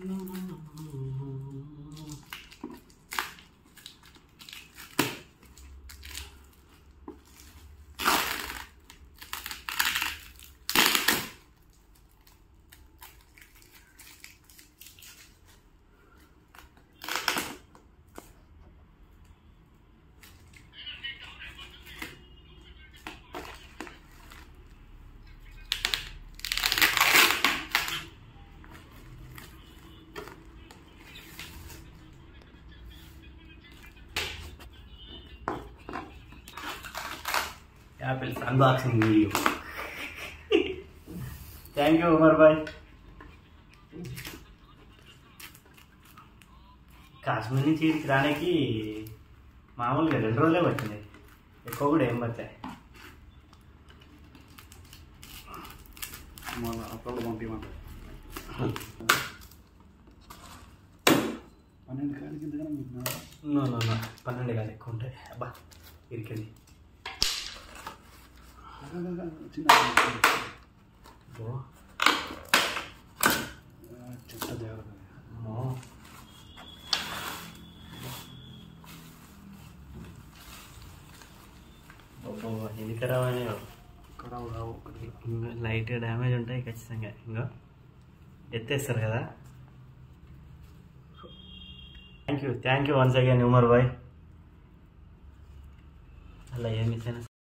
Apples unboxing video thank you Umar బాయ్ కాశ్మీర్ నుంచి ఇక్కడికి రానికి మామూలుగా రెండు రోజులే పట్టింది ఎక్కువ కూడా ఏం పట్టాయి మళ్ళీ అప్పుడు పంపించమంట పన్నెండు కాడికి ఇంతకన్నా మీకు నో నో నో పన్నెండు కాదు ఎక్కువ ఉంటాయి అబ్బా ఇరికింది చిన్న ఓ చెత్త జాగ్రత్త అమ్మో. అబ్బో, ఎన్ని ఖరాబ్ అయినాయో ఖరాబ్ కావు ఒకటి ఇంకా లైట్ డ్యామేజ్ ఉంటాయి ఖచ్చితంగా ఇంకా ఎత్తేస్తారు కదా thank you thank you once again Umar బాయ్ అలా ఏమి మిస్ అయినా